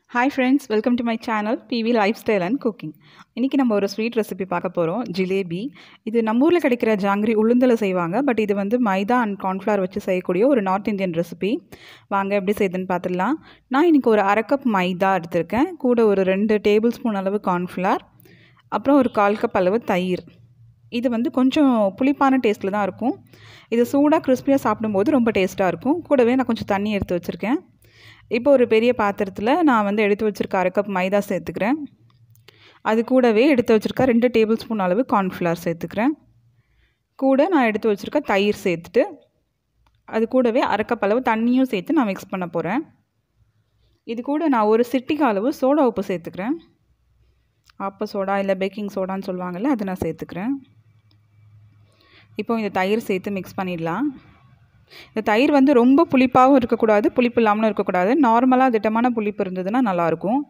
hi friends welcome to my channel BV lifestyle and cooking இன்றைக்கி நம்ம ஒரு sweet recipe பார்க்க போகிறோம் ஜிலேபி இது நம்ம ஊரில் கிடைக்கிற ஜாங்கிரி உளுந்தில் செய்வாங்க பட் இது வந்து மைதா அண்ட் கார்ன்ஃப்ளவர் வச்சு செய்யக்கூடிய ஒரு நார்த் இந்தியன் ரெசிபி வாங்க எப்படி செய்யுதுன்னு பார்த்துடலாம் நான் இன்றைக்கி ஒரு அரை கப் மைதா எடுத்திருக்கேன் கூட ஒரு ரெண்டு டேபிள் ஸ்பூன் அளவு கார்ன்ஃப்ளவர் அப்புறம் ஒரு கால் கப் அளவு தயிர் இது வந்து கொஞ்சம் புளிப்பான டேஸ்ட்டில் தான் இருக்கும் இது சூடாக கிறிஸ்பியாக சாப்பிடும்போது ரொம்ப டேஸ்ட்டாக இருக்கும் கூடவே நான் கொஞ்சம் தண்ணி எடுத்து வச்சுருக்கேன் இப்போ ஒரு பெரிய பாத்திரத்தில் நான் வந்து எடுத்து வச்சுருக்க அரை கப் மைதா சேர்த்துக்கிறேன் அது கூடவே எடுத்து வச்சுருக்க ரெண்டு டேபிள் ஸ்பூன் அளவு கார்ன்ஃப்ளவர் சேர்த்துக்கிறேன் கூட நான் எடுத்து வச்சுருக்க தயிர் சேர்த்துட்டு அது கூடவே அரை கப் அளவு தண்ணியும் சேர்த்து நான் மிக்ஸ் பண்ண போகிறேன் இது கூட நான் ஒரு சிட்டிக்கு அளவு சோடா உப்பு சேர்த்துக்கிறேன் ஆப்ப சோடா இல்லை பேக்கிங் சோடான்னு சொல்லுவாங்கள்ல அதை நான் சேர்த்துக்கிறேன் இப்போ இந்த தயிர் சேர்த்து மிக்ஸ் பண்ணிடலாம் இந்த தயிர் வந்து ரொம்ப புளிப்பாகவும் இருக்கக்கூடாது புளிப்பு இல்லாமலும் இருக்கக்கூடாது நார்மலாக திட்டமான புளிப்பு இருந்ததுன்னா நல்லாயிருக்கும்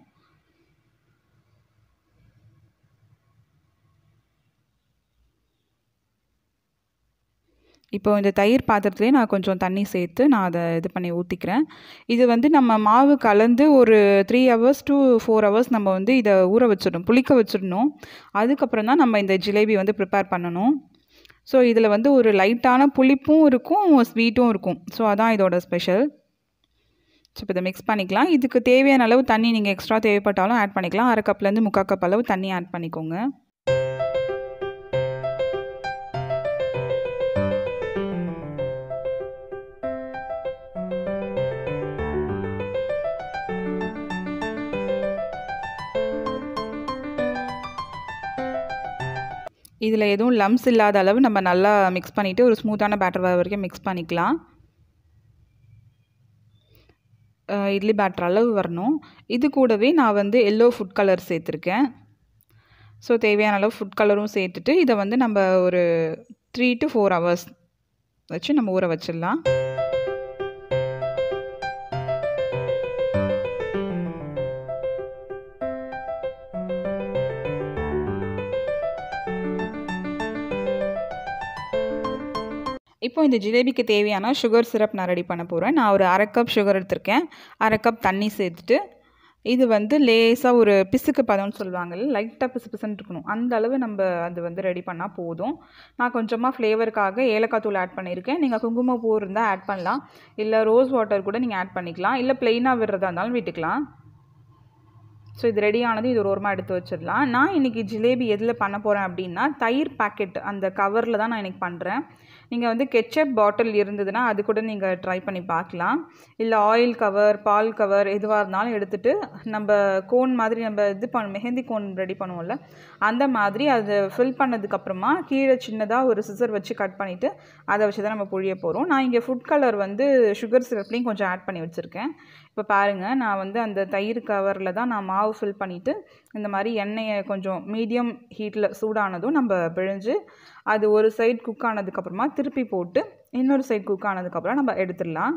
இப்போ இந்த தயிர் பாத்திரத்துலேயே நான் கொஞ்சம் தண்ணி சேர்த்து நான் அதை இது பண்ணி ஊற்றிக்கிறேன் இது வந்து நம்ம மாவு கலந்து ஒரு three hours to four hours நம்ம வந்து இதை ஊற வச்சிடணும் புளிக்க வச்சிடணும் அதுக்கப்புறம் தான் நம்ம இந்த ஜிலேபி வந்து ப்ரிப்பேர் பண்ணணும் ஸோ இதில் வந்து ஒரு லைட்டான புளிப்பும் இருக்கும் ஸ்வீட்டும் இருக்கும் ஸோ அதான் இதோட ஸ்பெஷல் ஸோ இப்போ இதை மிக்ஸ் பண்ணிக்கலாம் இதுக்கு தேவையான அளவு தண்ணி நீங்கள் எக்ஸ்ட்ரா தேவைப்பட்டாலும் ஆட் பண்ணிக்கலாம் அரை கப்லேருந்து முக்கால் கப் அளவு தண்ணி ஆட் பண்ணிக்கோங்க இதில் எதுவும் லம்ஸ் இல்லாத அளவு நம்ம நல்லா மிக்ஸ் பண்ணிவிட்டு ஒரு ஸ்மூத்தான பேட்டர் வர வரைக்கும் மிக்ஸ் பண்ணிக்கலாம் இட்லி பேட்டர் அளவு வரணும் இது கூடவே நான் வந்து எல்லோ ஃபுட் கலர் சேர்த்துருக்கேன் ஸோ தேவையான அளவு ஃபுட் கலரும் சேர்த்துட்டு இதை வந்து நம்ம ஒரு த்ரீ டு ஃபோர் ஹவர்ஸ் வச்சு நம்ம ஊற வச்சிடலாம் இப்போ இந்த ஜிலேபிக்கு தேவையான சுகர் சிரப் நான் ரெடி பண்ண போகிறேன் நான் ஒரு அரை கப் சுகர் எடுத்திருக்கேன் அரை கப் தண்ணி சேர்த்துட்டு இது வந்து லேசாக ஒரு பிசுக்கு பதம்னு சொல்லுவாங்கல்ல லைட்டாக பிசு பிசுன்னு இருக்கணும் அந்த அளவு நம்ம அது வந்து ரெடி பண்ணால் போதும் நான் கொஞ்சமாக ஃப்ளேவருக்காக ஏலக்காய் தூள் ஆட் பண்ணியிருக்கேன் நீங்கள் குங்குமப்பூ இருந்தால் ஆட் பண்ணலாம் இல்லை ரோஸ் வாட்டர் கூட நீங்கள் ஆட் பண்ணிக்கலாம் இல்லை ப்ளெயினாக விடுறதா இருந்தாலும் விட்டுக்கலாம் ஸோ இது ரெடி ஆனது இது ஒரு ஓரமாக எடுத்து வச்சிடலாம் நான் இன்றைக்கி ஜிலேபி எதில் பண்ண போகிறேன் அப்படின்னா தயிர் பாக்கெட் அந்த கவரில் தான் நான் இன்றைக்கி பண்ணுறேன் நீங்கள் வந்து கெச்சப் பாட்டில் இருந்ததுன்னா அது கூட நீங்கள் ட்ரை பண்ணி பார்க்கலாம் இல்லை ஆயில் கவர் பால் கவர் எதுவாக இருந்தாலும் எடுத்துகிட்டு நம்ம கோன் மாதிரி நம்ம இது பண்ண மெஹந்தி கோன் ரெடி பண்ணுவோம்ல அந்த மாதிரி அதை ஃபில் பண்ணதுக்கப்புறமா கீழே சின்னதாக ஒரு சிசர் வச்சு கட் பண்ணிவிட்டு அதை வச்சு தான் நம்ம புழிய போகிறோம் நான் இங்கே ஃபுட் கலர் வந்து சுகர் சிரப்லேயும் கொஞ்சம் ஆட் பண்ணி வச்சுருக்கேன் இப்போ பாருங்கள் நான் வந்து அந்த தயிர் கவரில் தான் நான் மாவு ஃபில் பண்ணிவிட்டு இந்த மாதிரி எண்ணெயை கொஞ்சம் மீடியம் ஹீட்டில் சூடானதும் நம்ம பிழிஞ்சு அது ஒரு சைட் குக் ஆனதுக்கப்புறமா திருப்பி போட்டு இன்னொரு சைட் குக் ஆனதுக்கப்புறம் நம்ம எடுத்துடலாம்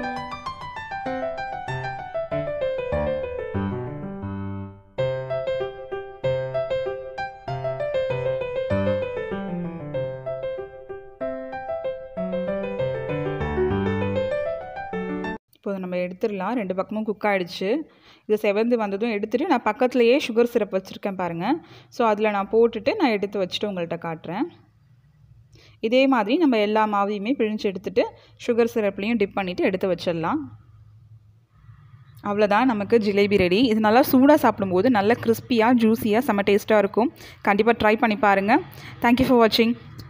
இப்போ நம்ம எடுத்துடலாம் ரெண்டு பக்கமும் குக் ஆகிடுச்சு இது செவந்து வந்ததும் எடுத்துகிட்டு நான் பக்கத்துலேயே சுகர் சிரப் வச்சுருக்கேன் பாருங்கள் ஸோ அதில் நான் போட்டுட்டு நான் எடுத்து வச்சுட்டு உங்கள்கிட்ட காட்டுறேன் இதே மாதிரி நம்ம எல்லா மாவையுமே பிழிஞ்சு எடுத்துகிட்டு சுகர் சிரப்லேயும் டிப் பண்ணிவிட்டு எடுத்து வச்சிடலாம் அவ்வளோதான் நமக்கு ஜிலேபி ரெடி இது நல்லா சூடாக சாப்பிடும்போது நல்லா கிறிஸ்பியாக ஜூஸியாக செம்ம டேஸ்ட்டாக இருக்கும் கண்டிப்பாக ட்ரை பண்ணி பாருங்கள் தேங்க்யூ ஃபார் வாட்சிங்